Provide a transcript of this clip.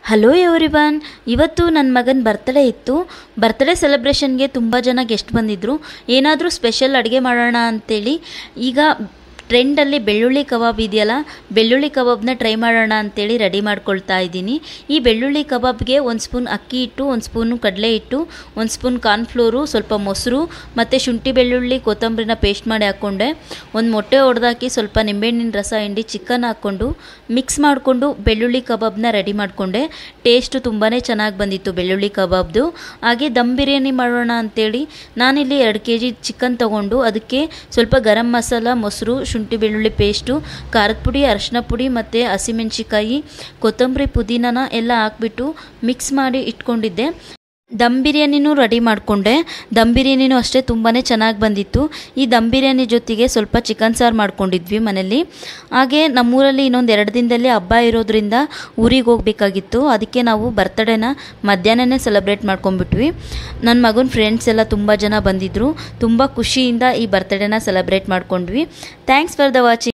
hello everyone ಇವತ್ತು ನನ್ನ ಮಗನ ಬರ್ತಡೇ ಇತ್ತು ಬರ್ತಡೇ ಸೆಲೆಬ್ರೇಷನ್ಗೆ ತುಂಬ ಜನ ಗೆಸ್ಟ್ ಬಂದಿದ್ದರು ಏನಾದರೂ ಸ್ಪೆಷಲ್ ಅಡುಗೆ ಮಾಡೋಣ ಅಂತೇಳಿ ಈಗ ಟ್ರೆಂಡಲ್ಲಿ ಬೆಳ್ಳುಳ್ಳಿ ಕಬಾಬ್ ಇದೆಯಲ್ಲ ಬೆಳ್ಳುಳ್ಳಿ ಕಬಾಬ್ನ ಟ್ರೈ ಮಾಡೋಣ ಅಂತೇಳಿ ರೆಡಿ ಮಾಡ್ಕೊಳ್ತಾ ಇದ್ದೀನಿ ಈ ಬೆಳ್ಳುಳ್ಳಿ ಕಬಾಬ್ಗೆ ಒಂದು ಸ್ಪೂನ್ ಅಕ್ಕಿ ಹಿಟ್ಟು ಒಂದು ಸ್ಪೂನು ಕಡಲೆ ಹಿಟ್ಟು ಒಂದು ಸ್ಪೂನ್ ಕಾರ್ನ್ಫ್ಲೋರು ಸ್ವಲ್ಪ ಮೊಸರು ಮತ್ತು ಶುಂಠಿ ಬೆಳ್ಳುಳ್ಳಿ ಕೊತ್ತಂಬರಿನ ಪೇಸ್ಟ್ ಮಾಡಿ ಹಾಕ್ಕೊಂಡೆ ಒಂದು ಮೊಟ್ಟೆ ಹೊಡೆದಾಕಿ ಸ್ವಲ್ಪ ನಿಂಬೆಹಣ್ಣಿನ ರಸ ಹಿಂಡಿ ಚಿಕನ್ ಹಾಕ್ಕೊಂಡು ಮಿಕ್ಸ್ ಮಾಡಿಕೊಂಡು ಬೆಳ್ಳುಳ್ಳಿ ಕಬಾಬ್ನ ರೆಡಿ ಮಾಡಿಕೊಂಡೆ ಟೇಸ್ಟು ತುಂಬಾ ಚೆನ್ನಾಗಿ ಬಂದಿತ್ತು ಬೆಳ್ಳುಳ್ಳಿ ಕಬಾಬ್ದು ಹಾಗೆ ದಮ್ ಬಿರಿಯಾನಿ ಮಾಡೋಣ ಅಂತೇಳಿ ನಾನಿಲ್ಲಿ ಎರಡು ಕೆ ಜಿ ಚಿಕನ್ ತೊಗೊಂಡು ಅದಕ್ಕೆ ಸ್ವಲ್ಪ ಗರಂ ಮಸಾಲ ಮೊಸರು ಶುಂಠಿ ಬೆಳ್ಳುಳ್ಳಿ ಪೇಸ್ಟು ಖಾರದ ಪುಡಿ ಅರಶಿನ ಪುಡಿ ಮತ್ತು ಹಸಿಮೆಣ್ಸಿಕಾಯಿ ಕೊತ್ತಂಬರಿ ಪುದೀನನ ಎಲ್ಲ ಹಾಕ್ಬಿಟ್ಟು ಮಿಕ್ಸ್ ಮಾಡಿ ಇಟ್ಕೊಂಡಿದ್ದೆ ದಮ್ ಬಿರಿಯಾನಿನೂ ರೆಡಿ ಮಾಡಿಕೊಂಡೆ ದಮ್ ಬಿರಿಯಾನಿನೂ ಅಷ್ಟೇ ತುಂಬಾ ಚೆನ್ನಾಗಿ ಬಂದಿತ್ತು ಈ ದಮ್ ಬಿರಿಯಾನಿ ಜೊತೆಗೆ ಸ್ವಲ್ಪ ಚಿಕನ್ ಸಾರು ಮಾಡ್ಕೊಂಡಿದ್ವಿ ಮನೇಲಿ ಹಾಗೆ ನಮ್ಮೂರಲ್ಲಿ ಇನ್ನೊಂದು ಎರಡು ದಿನದಲ್ಲಿ ಹಬ್ಬ ಇರೋದ್ರಿಂದ ಊರಿಗೆ ಹೋಗಬೇಕಾಗಿತ್ತು ಅದಕ್ಕೆ ನಾವು ಬರ್ತಡೇನ ಮಧ್ಯಾಹ್ನನೇ ಸೆಲೆಬ್ರೇಟ್ ಮಾಡ್ಕೊಂಡ್ಬಿಟ್ವಿ ನನ್ನ ಮಗನ ಫ್ರೆಂಡ್ಸ್ ಎಲ್ಲ ತುಂಬ ಜನ ಬಂದಿದ್ದರು ತುಂಬ ಖುಷಿಯಿಂದ ಈ ಬರ್ತಡೇನ ಸೆಲೆಬ್ರೇಟ್ ಮಾಡ್ಕೊಂಡ್ವಿ ಥ್ಯಾಂಕ್ಸ್ ಫಾರ್ ದ ವಾಚಿಂಗ್